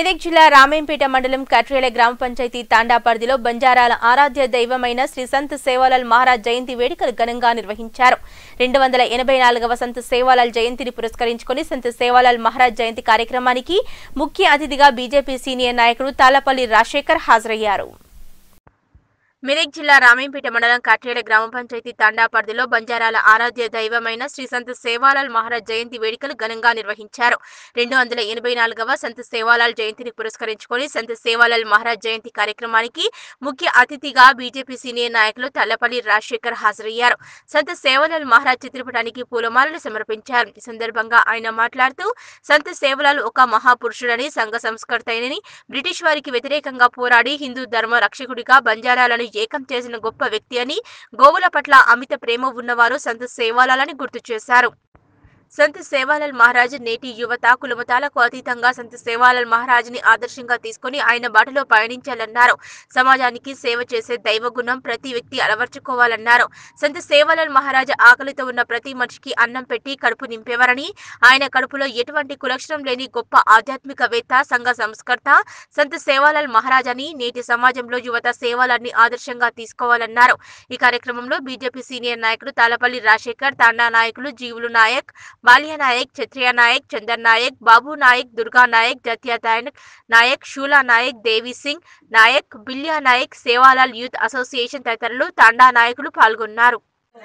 మెదక్ జిల్లా రామేంపేట మండలం కట్రేల గ్రామ పంచాయతీ తాండా పరిధిలో బంజారాల ఆరాధ్య దైవమైన శ్రీ సంత్ సేవాలాల్ మహారాజ్ జయంతి వేడుకలు ఘనంగా నిర్వహించారు రెండు వందల ఎనభై నాలుగవ సంత్ సేవాలాల్ జయంతిని పురస్కరించుకుని సంత్ సేవాలాల్ మహారాజ్ జయంతి కార్యక్రమానికి ముఖ్య అతిథిగా బీజేపీ సీనియర్ నాయకుడు తాలపల్లి రాజశేఖర్ హాజరయ్యారు మెదక్ జిల్లా రామేంపేట మండలం కట్రేల గ్రామ పంచాయతీ తాండా పరిధిలో బంజారాల ఆరాధ్య దైవమైన శ్రీ సంత్ సేవాలాల్ మహారాజ్ జయంతి వేడుకలు ఘనంగా నిర్వహించారు రెండు వందల ఎనభై నాలుగవ సంత్ సేవాలాల్ జయంతిని పురస్కరించుకొని సంత్ సేవాలాల్ మహారాజ్ జయంతి కార్యక్రమానికి ముఖ్య అతిథిగా బీజేపీ సీనియర్ నాయకులు తల్లపల్లి రాజశేఖర్ హాజరయ్యారు సంత్ సేవాలాల్ మహారాజ్ చిత్రపటానికి పూలమాలలు సమర్పించారు ఈ సందర్భంగా ఆయన మాట్లాడుతూ సంత్ సేవలాల్ ఒక మహాపురుషుడని సంఘ సంస్కర్తైనని బ్రిటిష్ వారికి వ్యతిరేకంగా పోరాడి హిందూ ధర్మ రక్షకుడిగా బంజారాలను ఏకం చేసిన గొప్ప వ్యక్తి అని గోవుల పట్ల అమిత ప్రేమ ఉన్నవారు సంత సేవాలాలని గుర్తు చేశారు సంత్ సేవాలాల్ మహారాజ్ నేటి యువత కులమతాలకు అతీతంగా సంత్ సేవాలాల్ మహారాజ్ని ఆదర్శంగా తీసుకుని ఆయన బాటలో పయనించాలన్నారు సమాజానికి సేవ చేసే దైవ గుణం ప్రతి వ్యక్తి అలవర్చుకోవాలన్నారు సంత్ సేవాలాల్ మహారాజ్ ఆకలితో ఉన్న ప్రతి మనిషికి అన్నం పెట్టి కడుపు నింపేవారని ఆయన కడుపులో ఎటువంటి కులక్షణం లేని గొప్ప ఆధ్యాత్మికవేత్త సంఘ సంస్కర్త సంత్ సేవాలాల్ మహారాజ్ అని నేటి సమాజంలో యువత సేవాలాన్ని ఆదర్శంగా తీసుకోవాలన్నారు ఈ కార్యక్రమంలో బీజేపీ సీనియర్ నాయకుడు తాలపల్లి రాజశేఖర్ తాండా నాయకులు జీవులు నాయక్ బాలియా నాయక్ క్షత్రియ నాయక్ చందన్ నాయక్ బాబు నాయక్ దుర్గా నాయక్ జత్యా నాయక్ నాయక్ షూలా నాయక్ దేవి సింగ్ నాయక్ బిల్యా నాయక్ సేవాలాల్ యూత్ అసోసియేషన్ తదితరులు తాండా నాయకులు పాల్గొన్నారు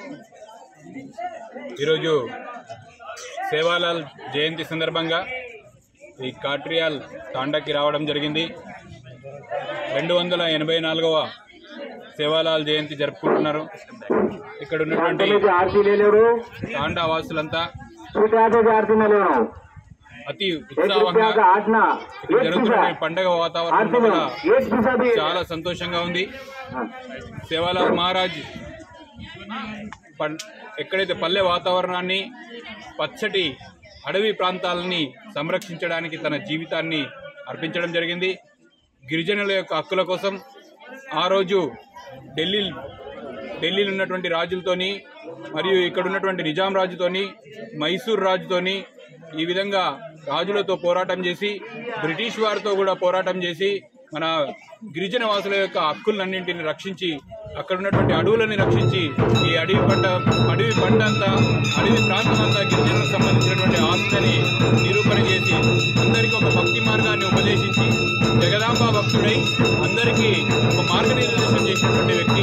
ఈరోజు సేవాలాల్ జయంతి సందర్భంగా ఈ కాట్రియాల్ తాండాకి రావడం జరిగింది రెండు వందల ఎనభై నాలుగవ సేవాలాల్ జయంతి జరుపుకుంటున్నారు ఇక్కడ ఉన్నటువంటి से आरती ले ले रो తాండా వాసులంతా छूट आते से आरती में ले रहा हूँ అతి एक रुपया ఉత్సాహంగా का आठ ना ఇక్కడ एक జరుగుతున్న पैसा పండగ వాతావరణం आरती में కూడా एक पैसा भी చాలా సంతోషంగా ఉంది हाँ। సేవాలాల్ మహారాజ్ పన్- ఎక్కడైతే పల్లె వాతావరణాన్ని పచ్చటి అడవి ప్రాంతాలని సంరక్షించడానికి తన జీవితాన్ని అర్పించడం జరిగింది గిరిజనుల యొక్క హక్కుల కోసం ఆ రోజు ఢిల్లీ ఢిల్లీలో ఉన్నటువంటి రాజులతోని మరియు ఇక్కడ ఉన్నటువంటి నిజాం రాజుతోని మైసూర్ రాజుతోని ఈ విధంగా రాజులతో పోరాటం చేసి బ్రిటిష్ వారితో కూడా పోరాటం చేసి మన గిరిజన వాసుల యొక్క హక్కులన్నింటిని రక్షించి అక్కడ ఉన్నటువంటి అడవులని రక్షించి ఈ అడవి పంట అడవి పంట అంతా అడవి ప్రాంతం అంతా గిరిజనులకు సంబంధించినటువంటి ఆస్తిని నిరూపణ చేసి అందరికీ ఒక భక్తి మార్గాన్ని ఉపదేశించి జగదాంబ భక్తుడై అందరికీ ఒక మార్గనిర్దేశం చేసినటువంటి వ్యక్తి